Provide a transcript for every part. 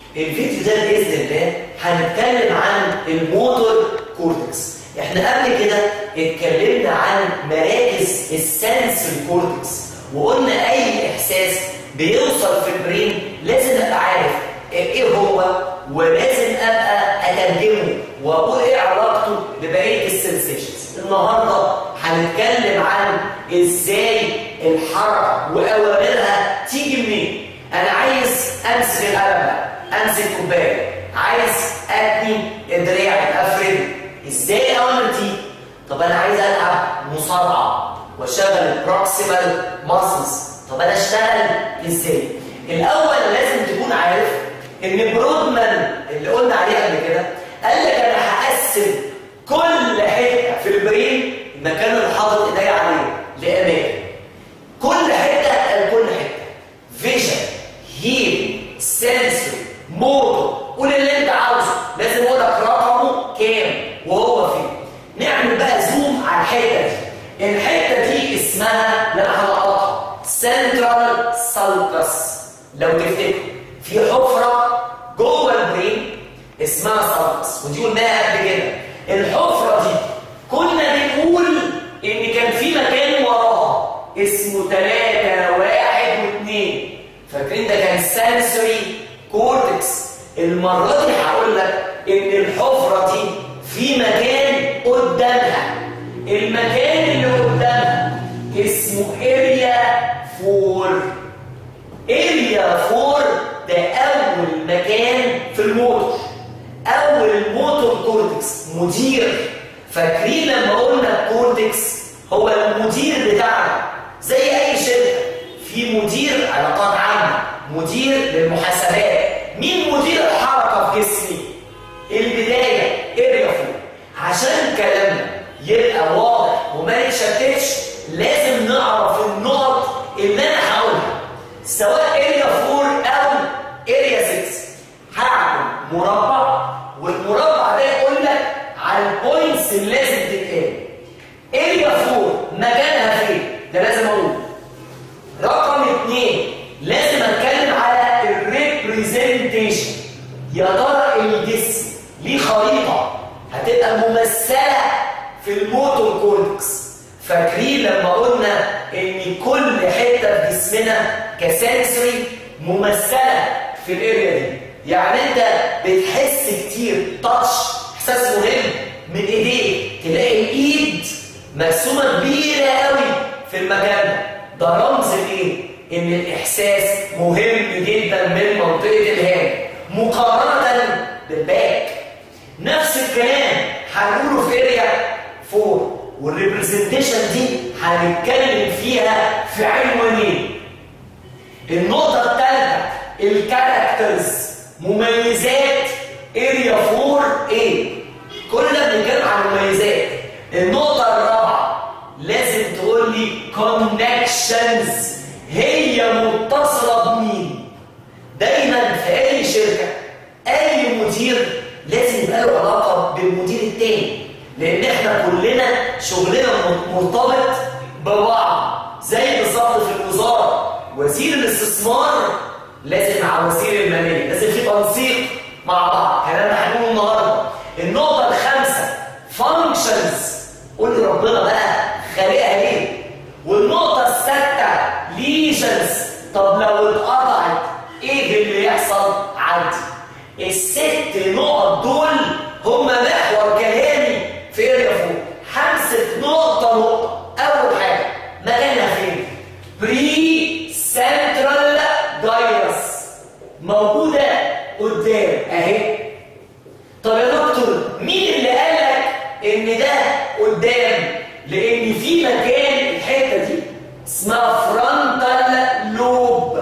الفيديو ده باذن الله هنتكلم عن الموتور كورتكس احنا قبل كده اتكلمنا عن مراكز السنسوري كورتكس وقلنا اي احساس بيوصل في البرين لازم ابقى عارف ايه هو ولازم ابقى اترجمه واقول ايه علاقته ببقيه السنسيشنز النهارده هنتكلم عن ازاي الحركه واوامرها تيجي منين انا عايز امسك القلم ده امسك كوبايه عايز اتني دراعي افرده ازاي الاوامر دي طب انا عايز العب مصارعه واشغل البروكسيمال ماسلز طب انا اشتغل ازاي الاول لازم تكون عارف ان برودمان اللي قلنا عليه قبل كده قال لك انا هقسم كل حته في البرين المكان اللي حاطط ايديا عليه لاماكن كل حته لكل حته فيجن هيل سنسوري موتور قول اللي انت عاوزه لازم اقول لك رقمه كام وهو فين نعمل بقى زوم على الحته دي الحته دي اسمها لما هنقطها سنترال سالكس لو تفتكر في حفره جوه البرين اسمها سالكس ودي قلناها قبل كده الحفره دي كنا بنقول ان كان في مكان وراها اسمه 3 واحد واثنين فاكرين ده كان سنسوري كورتكس المره دي هقول لك ان الحفره دي في مكان قدامها المكان اللي قدامها اسمه اريا 4 اريا 4 ده اول مكان في الموتور اول الموتور كورتكس مدير فاكرين لما قلنا الكورتكس هو المدير بتاعنا زي اي شركه في مدير علاقات عامه مدير للمحاسبات مين مدير الحركه في جسمي البدايه اريا 4 عشان كلامنا يبقى واضح وما يتشتتش لازم نعرف النقط اللي انا هقولها سواء اريا 4 او اريا 6 هعمل مربع والمربع ده يقول لك على البوينتس اللي لازم تتقال اريا 4 مكانها فين ده لازم اقول رقم اثنين لازم اتكلم على الريبريزنتيشن يا ترى الجسم ليه خريطه هتبقى ممثله في الموتور كورتكس فاكرين لما قلنا ان كل حته في جسمنا كسنسوري ممثله في الاريا دي يعني انت بتحس كتير تاتش احساس مهم من ايديك تلاقي الايد مقسومه كبيره قوي في المكان ده ده رمز لايه ان الاحساس مهم جدا من منطقه الهام مقارنه بالباك نفس الكلام هنقوله في اريا 4 والريبريزنتيشن دي هنتكلم فيها في عنوانين النقطة الثالثة الكاركترز مميزات اريا 4 ايه كل ده بنتكلم عن مميزات النقطة الرابعة لازم تقول لي كونكشنز هي متصلة بمين دايما في اي شركة اي مدير لازم يبقى له علاقة بالمدير التاني لان احنا كلنا شغلنا مرتبط ببعض زي بالظبط في الوزاره وزير الاستثمار لازم مع وزير الماليه لازم في تنسيق مع بعض كلام هنقوله النهارده النقطه الخامسه فانكشنز قول لي ربنا بقى خالقها ليه والنقطه السادسه ليجنز طب لو اتقطعت ايه اللي يحصل عندي الست نقط دول هم محور كلامي في اريا فوق همسك نقطه نقطه اول حاجه مكانها فين بري سنترال جايرس موجوده قدام اهي طب يا دكتور مين اللي قال لك ان ده قدام لان في مكان الحته دي اسمها فرونتال لوب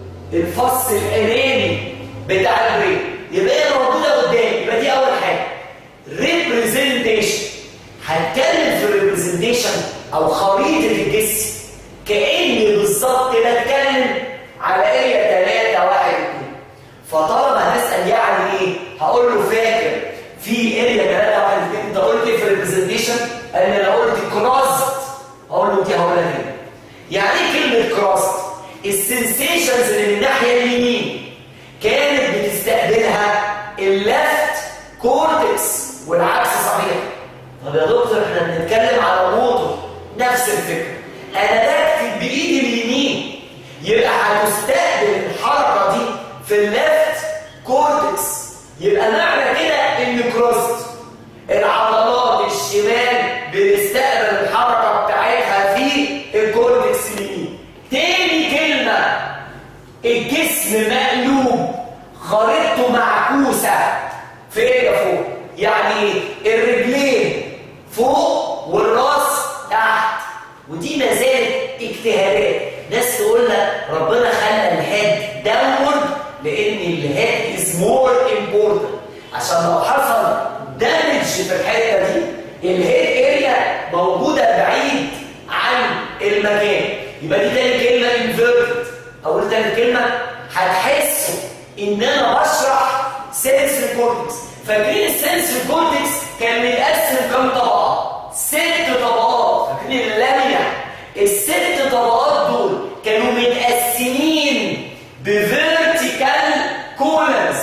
الفص الامامي بتاع البرين يبقى هي موجوده قدام يبقى دي اول حاجه ريبريزنتيشن هتكلم في الريبريزنتيشن او خريطه الجسم كاني بالظبط كده اتكلم على اريا 3 1 2 فطالما هنسال يعني ايه هقول له فاكر في اريا 3 1 2 انت قلت في الريبريزنتيشن قال لي انا قلت كراست اقول له دي هقولها هنا يعني ايه كلمه كراست السنسيشنز اللي من الناحيه اليمين كانت بتستقبلها اللفت كورتكس والعكس صحيح طب يا دكتور احنا بنتكلم على موتور نفس الفكره انا بكتب بايدي اليمين يبقى هتستقبل الحركه دي في اللفت كورتكس يبقى معنى كده ان كروست العضلات الشمال بتستقبل الحركه بتاعتها في الكورتكس اليمين تاني كلمه الجسم مقلوب خريطته معكوسه في ايه فوق يعني الرجلين فوق والراس تحت ودي ما زالت اجتهادات ناس تقول لك ربنا خلى الهيد داونورد لان الهيد از مور امبورتنت عشان لو حصل دامج في الحته دي الهيد اريا موجوده بعيد عن المكان يبقى دي تاني كلمه انفيرتد اقول تاني كلمه هتحسوا ان انا بشرح سنسوري كورتكس فاكرين السنسوري كورتكس كان متقسم كام طبقه ست طبقات فاكرين اللامينا الست طبقات دول كانوا متقسمين بفيرتيكال كولنز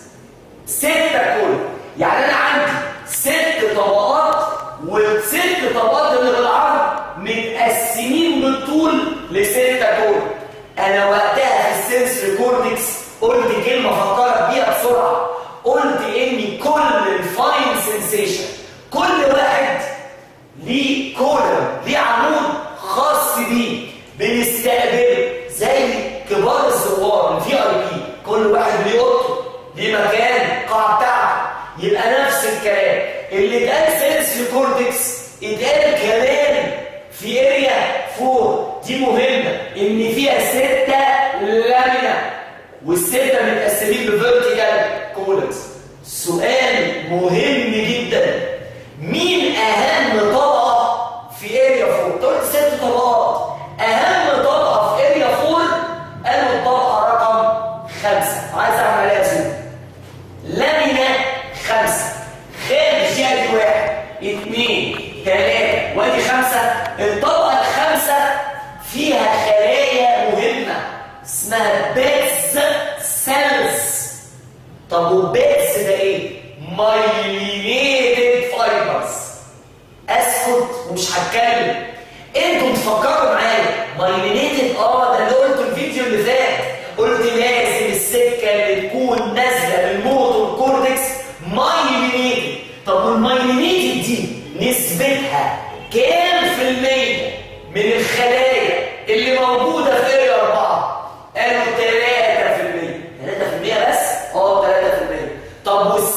ستة كولن يعني انا عندي ست طبقات والست طبقات اللي بالعرض متقسمين بالطول لستة كولن انا وقتها في السنسوري كورتكس قلت كلمه فكرت بيها بسرعه قلت ان كل الفاين سنسيشن كل واحد ليه كولم ليه عمود خاص بيه بنستقبله زي كبار الزوار من في اي بي كل واحد ليه اوضته ليه مكان القاعه بتاعته يبقى نفس الكلام اللي اتقال سنسوري كورتكس اتقال كمان في اريا فور دي مهمه ان فيها سته لامينا والسته متقسمين بفيرتيكال كولنز سؤال مهم جدا مين اهم طبقه في اريا 4 قلت ست طبقات اهم طبقه في اريا 4 قالوا الطبقه رقم خمسة عايز اعمل عليها زوم لامينا خمسة خارج يدي واحد اثنين ثلاثة وادي خمسة الطبقة الخامسة فيها خلايا مهمة اسمها بيتز سيلز طب وبيتز ده ايه؟ مايلينيتد فايبرز اسكت ومش هتكلم انتوا تفكروا معايا مايلينيتد اه ده اللي قلته الفيديو اللي فات قلت لازم السكه اللي تكون نازله من موتور كورتكس مايلينيتد طب والمايلينيتد دي نسبتها كام في المية من الخلايا اللي موجودة في اريا 4 قالوا 3% 3% بس؟ اه 3% طب وال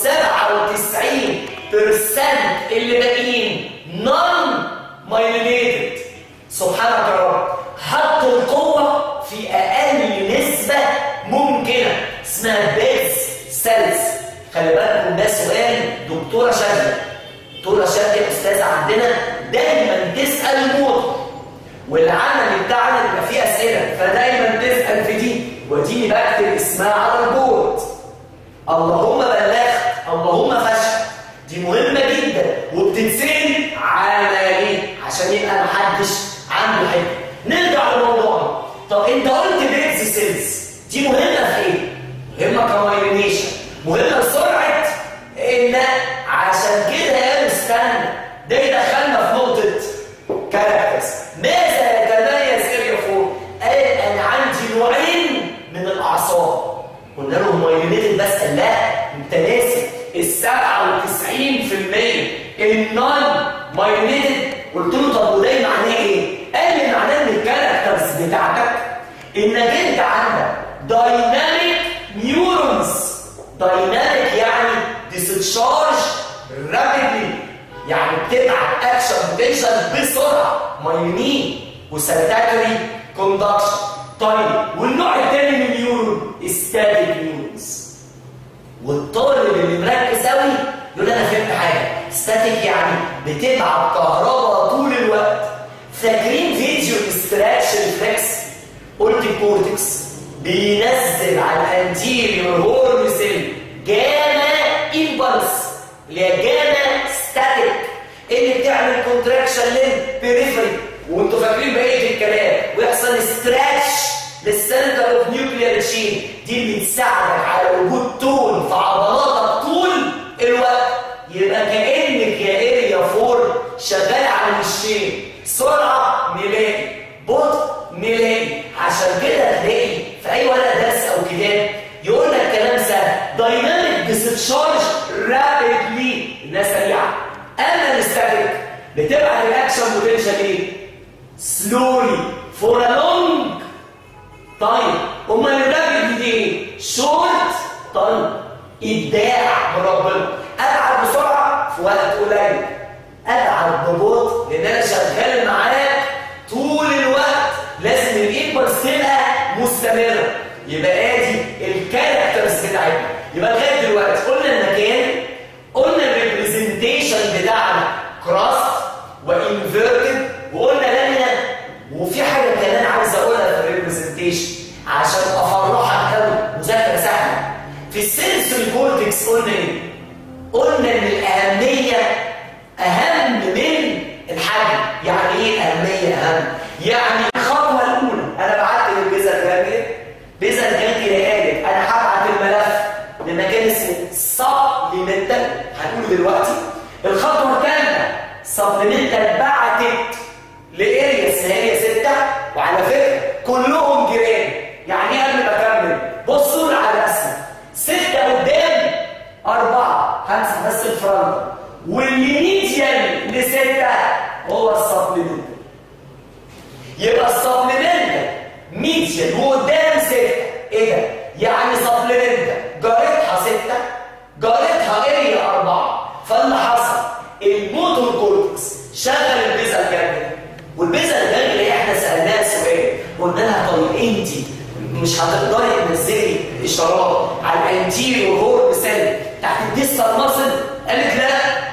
97% اللي باقيين نون مايلينيتد سبحانك يا رب حطوا القوة في أقل نسبة ممكنة اسمها بيز سيلز خلي بالكم ده سؤال دكتورة شادية دكتورة شادية أستاذة عندنا دايما تسأل الموت والعمل بتاعنا بيبقى فيه أسئلة فدايما تسأل في دي وديني بكتب اسمها على البورد اللهم بلغت اللهم فشل دي مهمة جدا وبتتسأل عملي عشان يبقى محدش عنده حاجة نرجع لموضوعنا طب انت قلت بيتز سيلز دي مهمة في ايه؟ مهمة كمايلينيشن مهمة لسرعة ان عشان كده قالوا استنى ده يدخلنا في نقطة كاركترز ماذا يتميز اريا فور؟ قال انا عندي نوعين من الاعصاب قلنا له مايلينيتد بس قال لا انت ناسي ال 97% النون مايلينيتد قلت له طب وده معناه ايه؟ قال لي معناه ان الكاركترز بتاعتك انك انت عندك دايناميك نيورونز دايناميك يعني ديسشارج رابيدلي يعني بتبعت اكشن بوتنشال بسرعه مايلين وسلتاكري كوندكشن طيب والنوع الثاني من النيورون ستاتيك نيورونز والطالب اللي مركز قوي يقول انا فهمت حاجه ستاتيك يعني بتبعت كهرباء طول الوقت فاكرين فيديو الاستراكش ريفلكس قلت الكورتكس بينزل على الانتيريور هورن سيل جاما امبلس اللي هي جاما ستاتيك اللي بتعمل كونتراكشن للبريفري وانتوا فاكرين بقيه الكلام ويحصل ستراتش للسنتر اوف نيوكليير تشين دي اللي تساعدك على وجود تون في عضلاتك طول بتتشارج رابيدلي انها سريعه اما الاستاتيك بتبعت الاكشن بوتنشال ايه سلولي فور ا لونج تايم امال الرابيد دي ايه شورت تايم ابداع من ربنا ابعت بسرعه في وقت قليل ابعت ببطء لان انا شغال معاك طول الوقت لازم الامبلس تبقى مستمره يبقى ادي الكاركترز بتاعتنا يبقى لغايه دلوقتي قلنا المكان قلنا الريبريزنتيشن بتاعنا كراست وانفيرتد وقلنا لامينا وفي حاجه كمان عايز اقولها في الريبريزنتيشن عشان افرحك قوي مذاكره سهله في السنسوري كورتكس قلنا ايه؟ قلنا ان الاهميه اهم من الحجم يعني ايه اهميه اهم؟ يعني الخطوه الاولى انا بعت للبيزا الجانجلي بيزا الجانجلي قالت انا هبعت الملف لمكان اسمه سبليمنتال هنقوله دلوقتي الخطوه الثانيه سبليمنتال بعتت لاريا اسمها 6 وعلى فكره كلهم جيران يعني ايه قبل ما اكمل بصوا على الرسمه ستة قدام أربعة خمسة بس الفرونت والميديان لستة هو السبلمنت يبقى السبلمنت ميديان وقدام ستة ايه ده؟ يعني سبلمنت جارتها ستة جارتها اريا أربعة فاللي حصل الموتور كورتكس شغل البيزا الجانجلي والبيزا الجانجلي احنا سألناها سؤال قلنا لها طيب انت مش هتقدري تنزلي اشارات على الانتيريور هورن سيل تحت الديستال ماسل قالت لا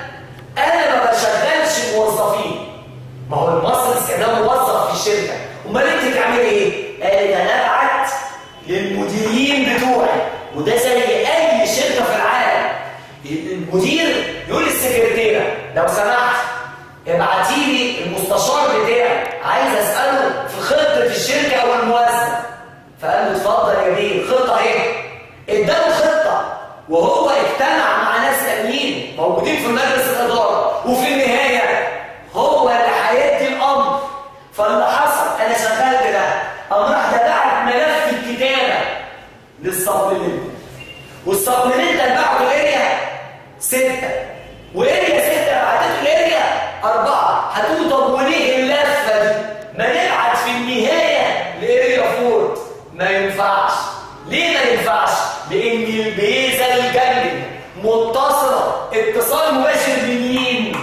انا ما بشغلش موظفين ما هو الماسلز كان موظف في الشركه امال انت بتعملي ايه؟ قالت انا ابعت للمديرين بتوعي وده زي اي شركه في العالم المدير يقول للسكرتيره لو سمحت ابعتي لي المستشار بتاعي عايز اساله في خطه الشركه او الموازنه فقال له اتفضل يا بيه خطه اهي اداله خطه وهو اجتمع مع ناس تانيين موجودين في مجلس الاداره وفي النهايه هو اللي هيدي الامر فاللي حصل انا شغال كده قام راح ده بعت ملف الكتابه للسبلمنت والسبلمنت اللي بعته اريا سته واريا سته بعتته الاريا اربعه هتقولوا طب وليه اللفه دي؟ ما نبعت في النهايه لاريا فور ما ينفعش ليه ما ينفعش لان البيزا الجنبي متصله اتصال مباشر بمين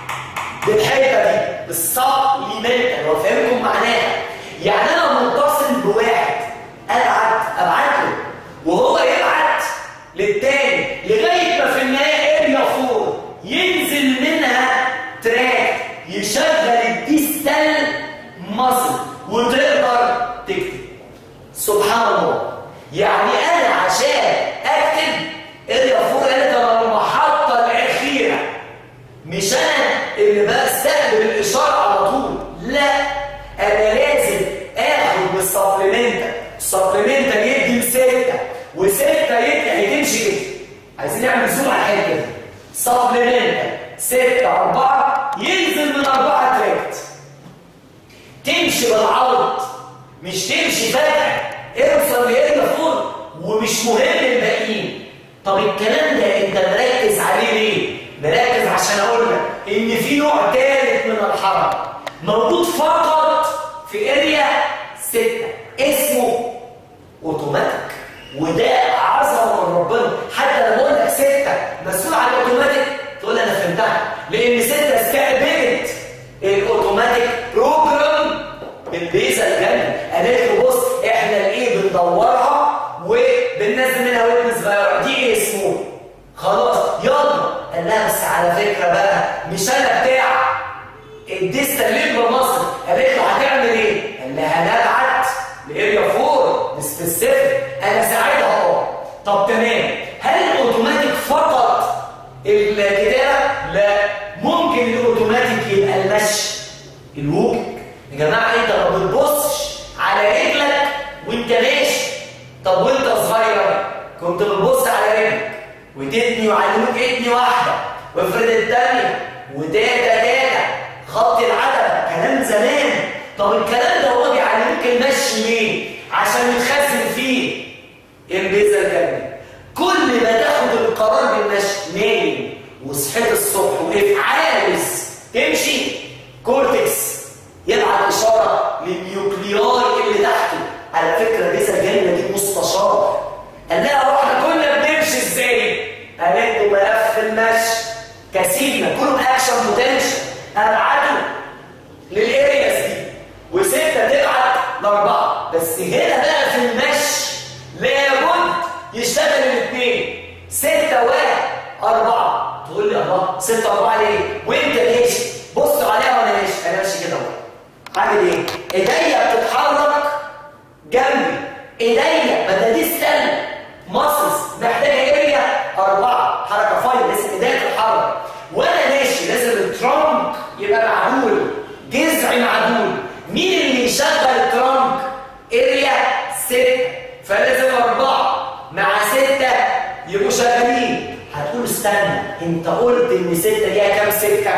بالحته دي بالسبليمنت لو فهمكم معناها يعني انا متصل بواحد ابعت ابعت له وهو يبعت للتاني لغايه ما في النهايه اريا فور ينزل منها تراك يشغل الديستال ماسل وتقدر تكتب سبحان الله يعني انا عشان اكتب اريا فور قالت انا المحطه الاخيره مش انا اللي بستقبل الاشاره على طول لا انا لازم اخد من السبلمنت السبلمنت يدي لسته وسته يدي هتمشي كده عايزين نعمل زوم على الحته دي سبلمنت سته اربعه ينزل من اربعه تراكت تمشي بالعرض مش تمشي فجأة اوصل لاريا فور ومش مهم الباقيين طب الكلام ده انت مركز عليه ليه؟ مركز عشان اقول لك ان في نوع ثالث من الحركه موجود فقط في اريا 6 اسمه اوتوماتيك وده عظمه من ربنا حتى لما اقول لك 6 مسؤول عن الاوتوماتيك تقول انا فهمتها لان 6 استقبلت الاوتوماتيك بروجرام بالبيزا الجنبي قالت له بص احنا الايه بندورها وبننزل منها ويتنس صغيره دي ايه اسمه خلاص يلا قال لها بس على فكره بقى مش انا بتاع الديستا ليمبا مصر قالت له هتعمل ايه؟ قال لها هنبعت لاريا 4 سبيسيفيك انا ساعتها اه طب تمام هل الاوتوماتيك فقط الكتابه؟ لا ممكن الاوتوماتيك يبقى المشي الوجه يا جماعه انت ما بتبصش على رجلك وانت ماشي طب وانت صغير كنت بتبص على رجلك وتتني وعلموك اتني واحده وافرد الثانيه وتاتا تاتا خط العتبه كلام زمان طب الكلام ده هو بيعلموك المشي ليه؟ عشان يتخزن فيه البيزا الجنبي كل ما تاخد القرار وصحيت الصبح وقف عاوز تمشي كورتكس يبعت اشاره للنيوكلياي اللي تحته على فكره بيزا الجنه دي مستشار قال لها هو احنا كنا بنمشي ازاي؟ قالت له ملف المشي كسيبنا كله اكشن بوتنشال ابعته للارياس دي وسته تبعت لاربعه بس هنا بقى في المشي لابد يشتغل الاثنين سته واحد اربعه تقول لي الله سته اربعه ليه؟ وانت ماشي بص عليها وانا ماشي انا ماشي كده اهو عامل ايه؟ ايديا بتتحرك جنبي ايديا بدل دي استنى ماسلز محتاجه اريا اربعه حركه فاين لازم ايديا تتحرك وانا ماشي لازم الترامب يبقى معدول جذع معدول مين اللي يشغل الترامب؟ اريا ستة فلازم اربعه مع سته يبقوا شغالين هتقول استنى انت قلت ان سته ليها كام سكه؟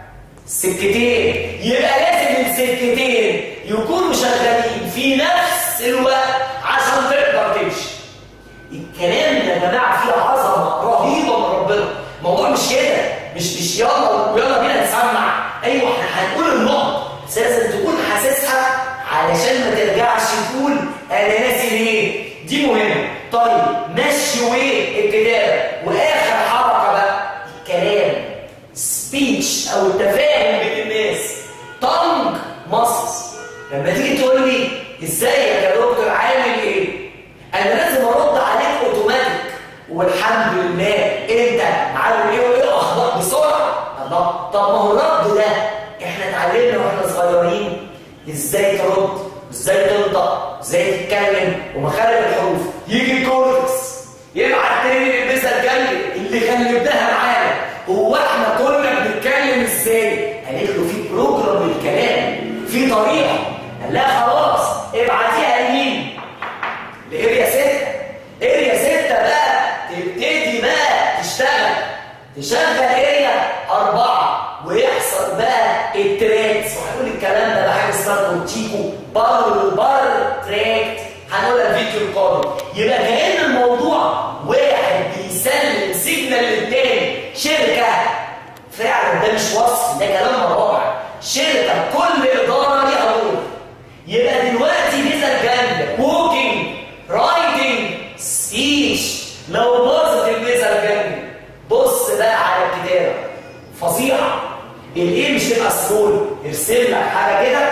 سكتين يبقى لازم السكتين يكونوا شغالين في نفس الوقت عشان تقدر تمشي الكلام ده يا جماعه فيه عظمه رهيبه من ربنا الموضوع مش كده مش مش يلا يلا بينا نسمع ايوه احنا هنقول النقط بس لازم تكون حاسسها علشان ما ترجعش تقول انا ناسي ليه دي مهمه طيب مشي وايه الكتابه واخر حركه بقى الكلام سبيتش او التفاهم بين الناس تانج ماسلز لما تيجي تقول لي ازيك يا دكتور عامل ايه انا لازم ارد عليك اوتوماتيك والحمد لله انت عامل ايه وايه اخبارك بسرعه الله طب ما هو الرد ده احنا اتعلمنا واحنا صغيرين ازاي ترد ازاي تنطق ازاي تتكلم ومخارج الحروف يجي الكورتكس يبعت تاني للبسه الجايه اللي خلبناها معانا هو احنا كنا بنتكلم ازاي قالت له في بروجرام للكلام في طريقه قال لها خلاص ابعتيها لمين لاريا 6 اريا 6 بقى تبتدي بقى تشتغل تشغل اريا 4 ويحصل بقى التراكس وهنقول الكلام ده بحاجه اسمها بروتيكو بار بار تراكت هنقولها الفيديو القادم يبقى كأن الموضوع واحد بيسلم سيجنال للتاني شركه فعلا ده مش وصف ده كلام رائع شركه كل اداره ليها دور يبقى دلوقتي ميزه الجنب ووكينج رايدنج سبيش لو باظت الميزه الجنب بص بقى على الكتابه فظيعه الايه مش تبقى سمول يرسم لك حاجه كده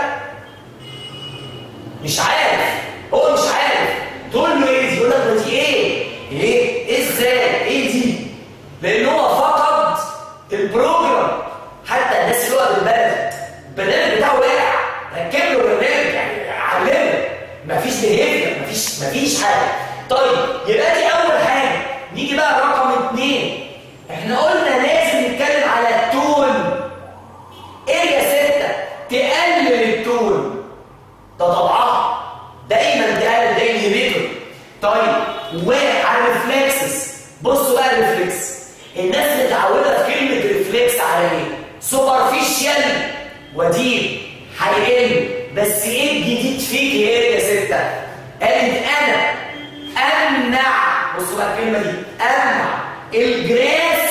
مش عارف هو مش عارف تقول له ايه دي يقول لك ما دي ايه ايه ازاي ايه دي لان هو فقد البروجرام حتى الناس اللي هو بالبلد البرنامج بتاعه واقع ركب له برنامج يعني علمه مفيش بيهيفير مفيش مفيش حاجه طيب يبقى دي اول حاجه نيجي بقى رقم اثنين احنا قلنا لازم نتكلم على التون اريا ستة تقلل التون ده طبعها دايما تقلل ده انهبيتور طيب وعلى الريفلكسز بصوا بقى الريفلكس الناس متعوده في كلمه ريفلكس على ايه؟ سوبرفيشال وديب هيقل بس ايه الجديد فيك يا اريا ستة؟ قالت انا امنع بصوا بقى الكلمه دي امنع الجراس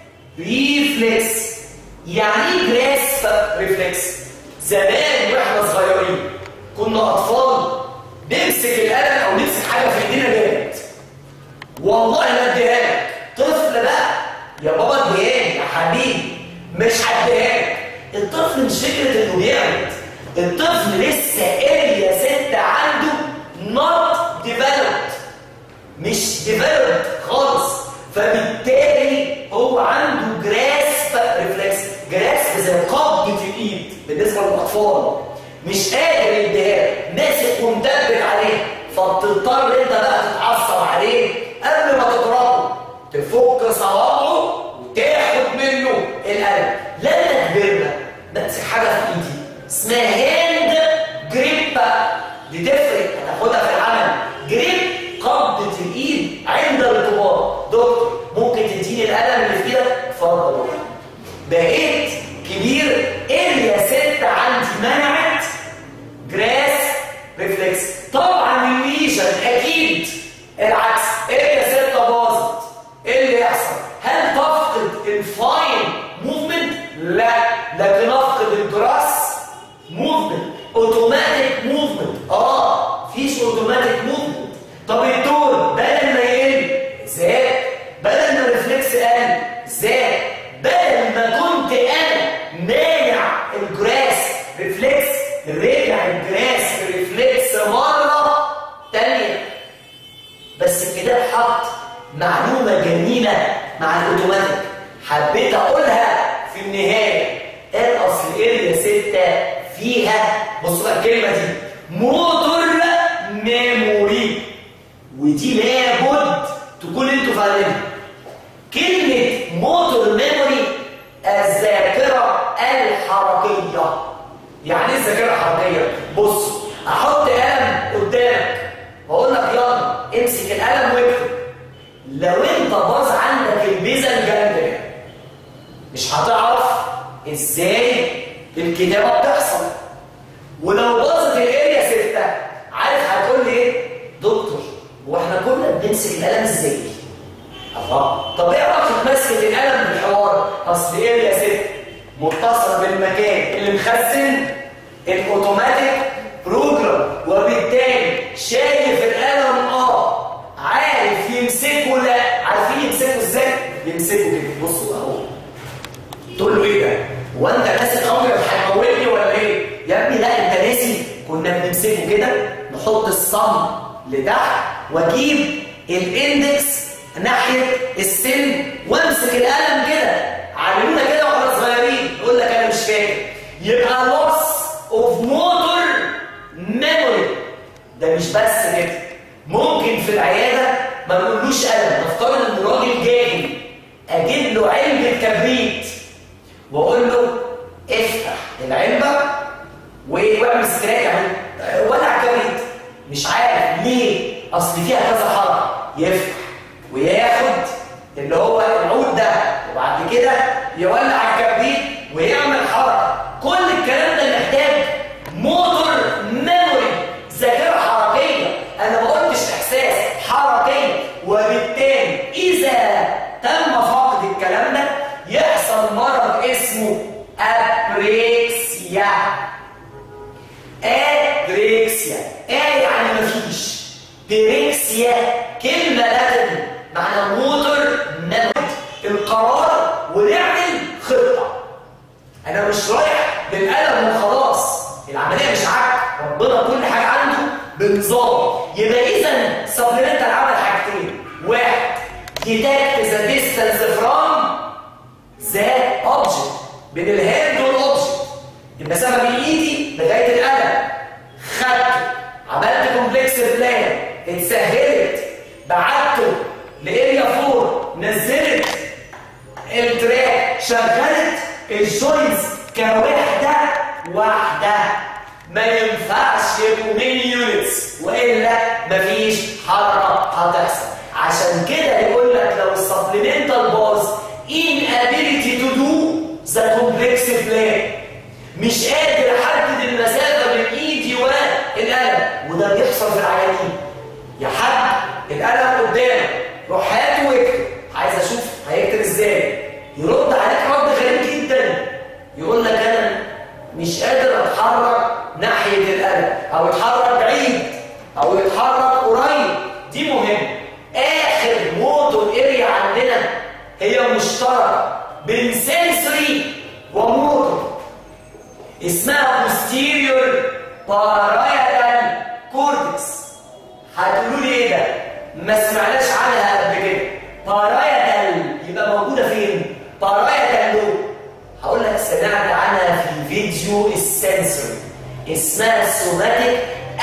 ريفلكس يعني ايه جراس ريفلكس زمان واحنا صغيرين كنا اطفال نمسك القلم او نمسك حاجه في ايدينا جامد والله لا اديها لك طفل بقى يا بابا اديها يا حبيبي مش هديها لك الطفل مش فكره انه بيعمل الطفل لسه اريا ستة عنده not developed مش developed خالص فبالتالي هو عنده جراسب ريفلكس جراسب زي قبضة الايد بالنسبة للأطفال مش قادر يديها ماسك ومدبر عليه فبتضطر انت بقى تتعصب عليه قبل ما تضربه تفك صوابعه وتاخد منه القلم لما كبرنا بمسك حاجه في ايدي اسمها هاند جريب دي تفرق هتاخدها في العمل جريب قبضه الايد عند الكبار دكتور ممكن تديني القلم اللي في ايدك اتفضل بقيت كبير اريا ستة عندي منعت جراس ريفلكس طبعا الليجن اكيد العكس اريا ستة باظت ايه اللي يحصل هل تفقد الفاي لا لكن افقد الجراس موفمنت اوتوماتيك موفمنت اه فيش اوتوماتيك موفمنت طب التون بدل ما يقل زاد بدل ما الريفلكس قل زاد بدل ما كنت انا مانع الجراس ريفلكس رجع الجراس ريفلكس مره تانيه بس الكتاب حط معلومه جميله مع الاوتوماتيك حبيت اقولها في النهايه قال اصل اريا 6 فيها بصوا بقى الكلمه دي موتور ميموري ودي لابد تكون انتوا فاهمينها كلمه موتور ميموري الذاكره الحركيه يعني ايه الذاكره الحركيه بص احط قلم قدامك واقول لك يلا امسك القلم واكتب لو انت باظ عندك البيزا الجانجليا مش هتعرف ازاي الكتابه بتحصل ولو باظت الاريا 6 عارف هتقول لي ايه دكتور واحنا كنا بنمسك القلم ازاي الله طب ايه علاقه مسكه القلم بالحوار اصل اريا 6 متصله بالمكان اللي مخزن الاوتوماتيك بروجرام وبالتالي شايف القلم اه عارف يمسكه لا عارفين يمسكه ازاي يمسكه كده بصوا اهو تقول له ايه ده هو انت ناسي الامر هتموتني ولا ايه يا ابني لا انت ناسي كنا بنمسكه كده نحط الصم لتحت واجيب الاندكس ناحيه السن وامسك القلم كده علمونا كده واحنا صغيرين يقول لك انا مش فاكر يبقى لوس اوف موتور ميموري ده مش بس كده ممكن في العياده ما نقولوش قلم نفترض ان راجل جاهل اجيب له علبه كبريت واقول له افتح العلبه واعمل سكراك اهي ولع كبريت مش عارف ليه اصل فيها كذا حركه يفتح وياخد اللي هو العود ده وبعد كده يولع الكبريت ويعمل حركه كل الكلام ده محتاج موتور ميموري ذاكره حركيه انا ما قلتش احساس حركيه وبالتالي اذا تم فقد الكلام ده يحصل مرض اسمه ابريكسيا ابريكسيا ايه يعني مفيش بريكسيا كلمه لاتن معنى موتور ميموري القرار ونعمل خطه انا مش رايح بالقلم وخلاص العمليه مش عك ربنا كل حاجه عنده بنظام يبقى اذا سبلمنتال عمل حاجتين واحد ديتكت ذا ديستانس فروم ذا اوبجكت بين الهاند والاوبجكت المسافه بين ايدي لغايه القلم خدته عملت كومبلكس بلان اتسهلت بعته لاريا 4 نزلت التراك شغلت الجوينتس كوحده واحده ما ينفعش يبقوا مين يونتس والا مفيش حركه هتحصل عشان كده يقول لك لو السبلمنتال باظ inability to do the complex plan مش قادر احدد المسافه بين ايدي والقلم وده بيحصل في العيانين يا حاج القلم قدامك روح هاته واكتب عايز اشوف هيكتب ازاي يرد عليك رد غريب جدا يقول لك انا مش قادر اتحرك ناحيه القلم او اتحرك بعيد او يتحرك قريب دي مهم اخر موتور اريا عندنا هي مشتركه بين سنسوري وموتور اسمها posterior parietal cortex هتقولوا لي ايه ده ما سمعناش عنها قبل كده parietal يبقى موجوده فين parietal لو هقول لك سمعت عنها في فيديو السنسوري اسمها سوماتيك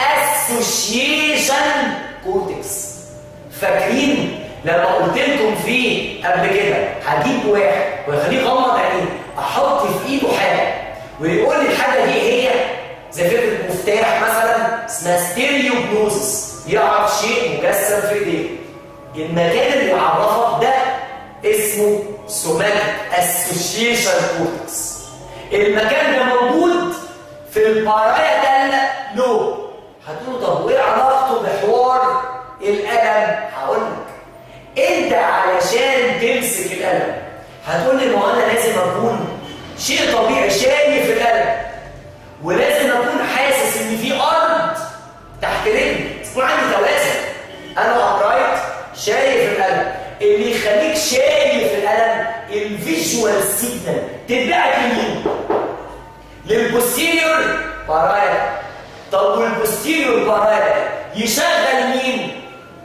اسوشيشن كورتكس فاكرين لما قلت لكم فيه قبل كده هجيب واحد ويخليه يغمض عينيه احط في ايده حاجه ويقول لي الحاجه دي هي زي فكره مفتاح مثلا اسمها ستيريو بنوزس يعرف شيء مجسم في ايديه المكان اللي يعرفك ده اسمه سوماتيك اسوشيشن كورتكس المكان ده موجود في البارايتال لو هتقولوا طب وايه علاقته بحوار القلم هقول لك انت علشان تمسك القلم هتقول لي ما انا لازم اكون شيء طبيعي شايف القلم ولازم اكون حاسس ان في ارض تحت رجلي يكون عندي توازن انا ابرايت شايف القلم اللي يخليك شايف القلم الفيجوال سيجنال تتبعت لمين للبوستيريور بارايا طب والبوستيريور بارايا يشغل مين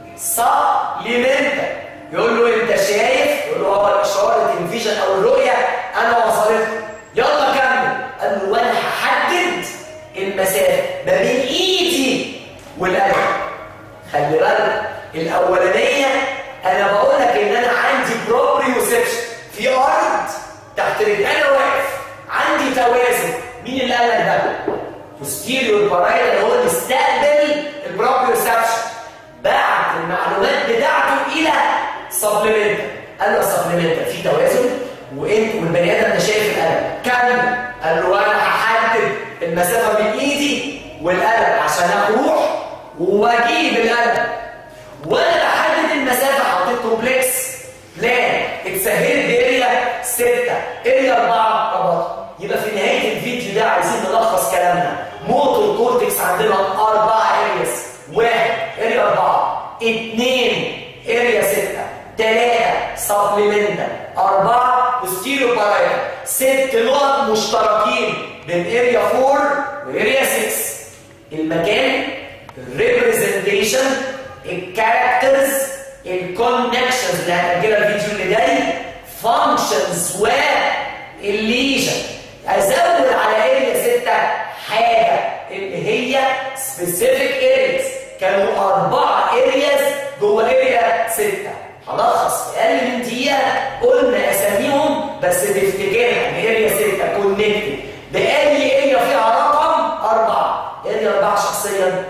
سبليمنتا يقول له انت شايف يقول له اه اشاره الفيجن او الرؤيه انا وصلت يلا كمل قال له وانا هحدد المسافه ما بين ايدي والقلب خلي بالك الاولانيه انا بقول لك ان انا عندي بروبريوسبشن في ارض تحت رجلي انا واقف عندي توازن مين اللي قال لك ده posterior parietal هو اللي استقبل البروبريوسبشن بعت المعلومات بتاعته الى سبلمنت قال له سبلمنت في توازن وانت والبني ادم ده شايف القلم كمل قال له انا هحدد المسافه بين ايدي والقلم عشان اروح واجيب القلم وانا بحدد المسافه حطيت كومبلكس بلان اتسهلت باريا 6 اريا 4 ربط يبقى في نهايه الفيديو ده عايزين نلخص كلامنا موتور كورتكس عندنا اربع ارياس واحد اريا 4 اثنين اريا 6 ثلاثة سبلمنتا أربعة بوستيريو بارايا ست نقط مشتركين بين اريا 4 واريا 6 المكان الريبريزنتيشن الكاركترز الكونكشنز اللي هنأجلها الفيديو اللي جاي فانكشنز والليجن ازود على اريا 6 حاجه اللي هي سبيسيفيك ارياز كانوا اربعه ارياز جوه اريا 6 هلخص في اقل من دقيقه قلنا اساميهم بس تفتكرها ان اريا 6 كونكتد باي اريا فيها رقم اربعه اريا 4 شخصيا